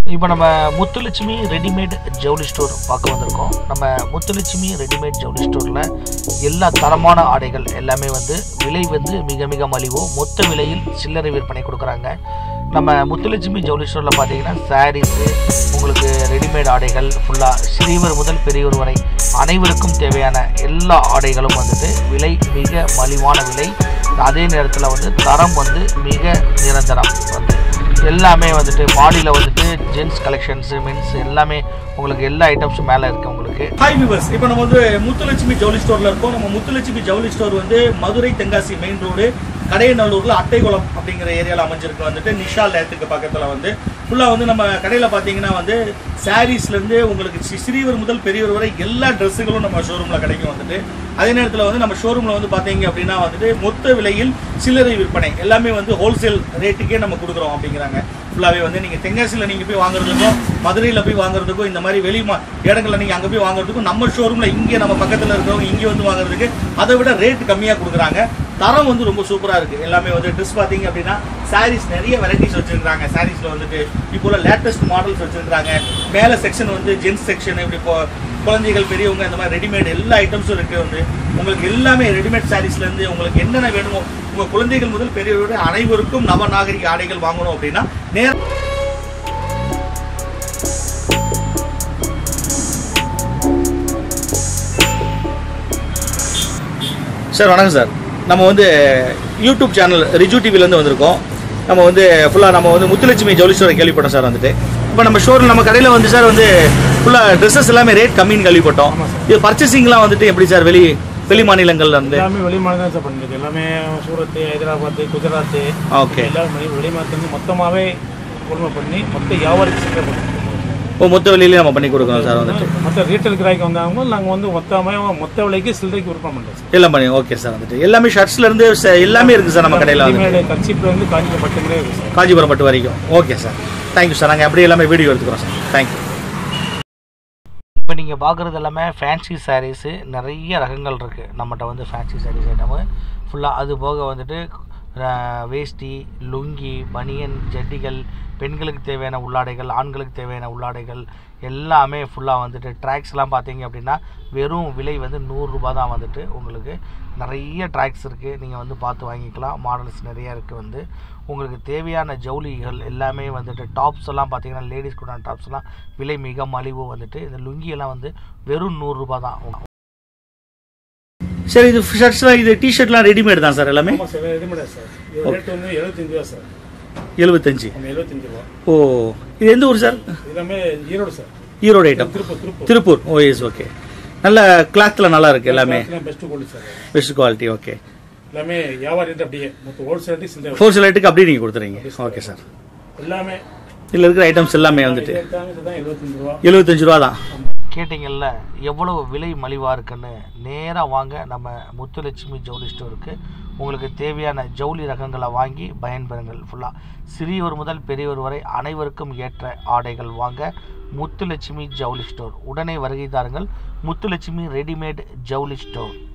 இப்போ நம்ம முத்துலட்சுமி ரெடிமேட் ஜவுளி ஸ்டோர் பார்க்க வந்திருக்கோம் நம்ம முத்துலட்சுமி ரெடிமேட் ஜவுளி ஸ்டோரில் எல்லா தரமான ஆடைகள் எல்லாமே வந்து விலை வந்து மிக மிக மலிவு மொத்த விலையில் சில்லறை விற்பனை கொடுக்குறாங்க நம்ம முத்துலட்சுமி ஜவுளி ஸ்டோரில் பார்த்தீங்கன்னா சாரீஸு உங்களுக்கு ரெடிமேட் ஆடைகள் ஃபுல்லாக சிறியவர் முதல் பெரியவர் வரை அனைவருக்கும் தேவையான எல்லா ஆடைகளும் வந்துட்டு விலை மிக மலிவான விலை அதே நேரத்தில் வந்து தரம் வந்து மிக நிரந்தரம் வந்து எல்லாமே வந்துட்டு மாடியில் வந்துட்டு ஜென்ஸ் கலெக்ஷன்ஸு மென்ஸ் எல்லாமே உங்களுக்கு எல்லா ஐட்டம்ஸும் மேலே இருக்குது உங்களுக்கு ஹாய் விவர்ஸ் இப்போ நம்ம வந்து முத்துலட்சுமி ஜவுளி ஸ்டோர்ல இருக்கோம் நம்ம முத்துலட்சுமி ஜவுளி ஸ்டோர் வந்து மதுரை தென்காசி மெயின் ரோடு கடையநல்லூர்ல அட்டைகுளம் அப்படிங்கிற ஏரியாவில் அமைஞ்சிருக்கு வந்துட்டு நிஷா லேத்துக்கு பக்கத்துல வந்து ஃபுல்லா வந்து நம்ம கடையில பாத்தீங்கன்னா வந்து சாரீஸ்ல இருந்து உங்களுக்கு சி- சிறியவர் முதல் பெரியவர் வரை எல்லா ட்ரெஸ்ஸுகளும் நம்ம ஷோரூம்ல கிடைக்கும் வந்துட்டு அதே நேரத்தில் வந்து நம்ம ஷோரூம்ல வந்து பாத்தீங்க அப்படின்னா வந்துட்டு மொத்த விலையில் சில்லறை விற்பனை எல்லாமே வந்து ஹோல்சேல் ரேட்டுக்கே நம்ம கொடுக்குறோம் அப்படிங்கிறாங்க ஃபுல்லாவே வந்து நீங்க தென்காசியில் நீங்க போய் வாங்குறதுக்கும் மதுரையில போய் வாங்குறதுக்கும் இந்த மாதிரி வெளி மா- இடங்கள்ல நீங்க அங்க போய் வாங்குறதுக்கும் நம்ம ஷோரூம்ல இங்கே நம்ம பக்கத்துல இருக்கிறவங்க இங்கே வந்து வாங்குறதுக்கு அதை விட ரேட் கம்மியா கொடுக்குறாங்க தரம் வந்து ரொம்ப சூப்பரா இருக்கு எல்லாமே வந்து ட்ரெஸ் பாத்தீங்க அப்படின்னா சாரீஸ் நிறைய வெரைட்டிஸ் வச்சிருக்காங்க சாரீஸ்ல வந்துட்டு இப்போ உள்ள லேட்டஸ்ட் மாடல்ஸ் வச்சிருக்காங்க மேல செக்ஷன் வந்து ஜென்ஸ் செக்ஷன் இப்படி இப்போ குழந்தைகள் பெரியவங்க இந்த மாதிரி ரெடிமேட் எல்லா ஐட்டம்ஸும் இருக்கு வந்து உங்களுக்கு எல்லாமே ரெடிமேட் சாரீஸ்ல இருந்து உங்களுக்கு என்னென்ன வேணுமோ உங்க குழந்தைகள் முதல் பெரியவரோட அனைவருக்கும் நவ நாகரிக ஆடைகள் வாங்கணும் அப்படின்னா நேர சார் வணக்கம் சார் நம்ம வந்து யூடியூப் சேனல் ரிஜு டிவிலேருந்து வந்திருக்கோம் நம்ம வந்து ஃபுல்லாக நம்ம வந்து முத்துலட்சுமி ஜவுளி ஸ்டோரை கேள்விப்பட்டோம் சார் வந்துட்டு இப்போ நம்ம ஸ்டோரில் நம்ம கடையில் வந்து சார் வந்து ஃபுல்லாக ட்ரெஸ்ஸஸ் எல்லாமே ரேட் கம்மின்னு கேள்விப்பட்டோம் இது பர்ச்சேசிங்லாம் வந்துட்டு எப்படி சார் வெளி வெளி மாநிலங்கள்ல இருந்து எல்லாமே வெளிமாநிலம் தான் சார் பண்ணிருக்கு எல்லாமே சூரத் ஹைதராபாத் குஜராத் ஓகே எல்லாரும் வெளி- வெளிமாநிலத்துலேருந்து மொத்தமாகவே கொள்முதல் பண்ணி மொத்த வியாபாரிக்கு சப்ளை பண்ணுறோம் ஓ மொத்த விலையிலே நம்ம பண்ணி கொடுக்குறோம் சார் வந்துட்டு மொத்த ரீட்டைல் கிராய்க்கு வந்தாங்க நாங்கள் வந்து மொத்தமாக மொத்த விலைக்கு சில்லறைக்கு விற்பனை பண்ணுறோம் சார் எல்லாம் பண்ணி ஓகே சார் வந்துட்டு எல்லாமே ஷர்ட்ஸ்ல இருந்து ச- எல்லாமே இருக்குது சார் நம்ம கடையில் வந்து ரெடிமேடு கர்ச்சிப்லேருந்து காஞ்சிபுரம் பட்டுங்களே இருக்குது சார் காஞ்சிபுரம் பட்டு வரைக்கும் ஓகே சார் தேங்க்யூ சார் நாங்கள் அப்படியே எல்லாமே வீடியோ எடுத்துக்கிறோம் சார் தேங்க்யூ இப்போ நீங்கள் பார்க்குறது எல்லாமே ஃபேன்சி சாரீஸு நிறைய ரகங்கள் இருக்குது நம்மகிட்ட வந்து ஃபேன்சி சாரீஸ் ஐட்டமு ஃபுல்லாக அது போக வந்துட்டு அஹ், வேஷ்டி லுங்கி பனியன் ஜட்டிகள் பெண்களுக்கு தேவையான உள்ளாடைகள் ஆண்களுக்கு தேவையான உள்ளாடைகள் எல்லாமே ஃபுல்லாக வந்துட்டு ட்ராக்ஸ்லாம் பார்த்தீங்க அப்படின்னா வெறும் விலை வந்து நூறுரூபா தான் வந்துட்டு உங்களுக்கு நிறைய ட்ராக்ஸ் இருக்குது நீங்கள் வந்து பார்த்து வாங்கிக்கலாம் மாடல்ஸ் நிறைய இருக்குது வந்து உங்களுக்கு தேவையான ஜவுளிகள் எல்லாமே வந்துட்டு டாப்ஸ் எல்லாம் பார்த்தீங்கன்னா லேடிஸ் கூட டாப்ஸ் எல்லாம் விலை மிக மலிவு வந்துட்டு இந்த லுங்கி எல்லாம் வந்து வெறும் நூறுரூபா தான் சார் இது ஷர்ட்ஸ்லாம் இது டிஷர்ட்லாம் ரெடிமேட் தான் சார் எல்லாமே ஆமாம் சார் ரெடிமேடா சார் இது ரேட் வந்து எழுபத்தஞ்சு ரூபா சார் எழுபத்தஞ்சு நம்ம எழுபத்தஞ்சு ரூபா ஓ இது எந்த ஊர் சார் எல்லாமே Erode sir Erode item Tiruppur Tiruppur Tiruppur oh yes okay நல்ல கிளாத்தில் நல்லா இருக்கு எல்லாமே best quality sir best quality okay எல்லாமே வியாபாரி ரேட் அப்படியே மொத்த ஹோல்சேல் ரேட்டு சில்லறை ஹோல்சேல் ரேட்டுக்கு அப்படியே நீங்கள் கொடுத்துறீங்க ஓகே சார் எல்லாமே இதில் இருக்கிற ஐட்டம்ஸ் எல்லாமே வந்துட்டு எல்லாமே தான் எழுபத்தஞ்சு ரூபா எழுபத்தஞ்சு ரூபா தான் கேட்டிங்கல்ல எவ்வளவு விலை மலிவாக இருக்குன்னு நேராக வாங்க நம்ம முத்துலட்சுமி ஜவுளி ஸ்டோருக்கு உங்களுக்கு தேவையான ஜவுளி ரகங்களை வாங்கி பயன்பெறுங்கள் ஃபுல்லாக சிறியவர் முதல் பெரியவர் வரை அனைவருக்கும் ஏற்ற ஆடைகள் வாங்க முத்துலட்சுமி ஜவுளி ஸ்டோர் உடனே வருகை தாருங்கள் முத்துலட்சுமி ரெடிமேட் ஜவுளி ஸ்டோர்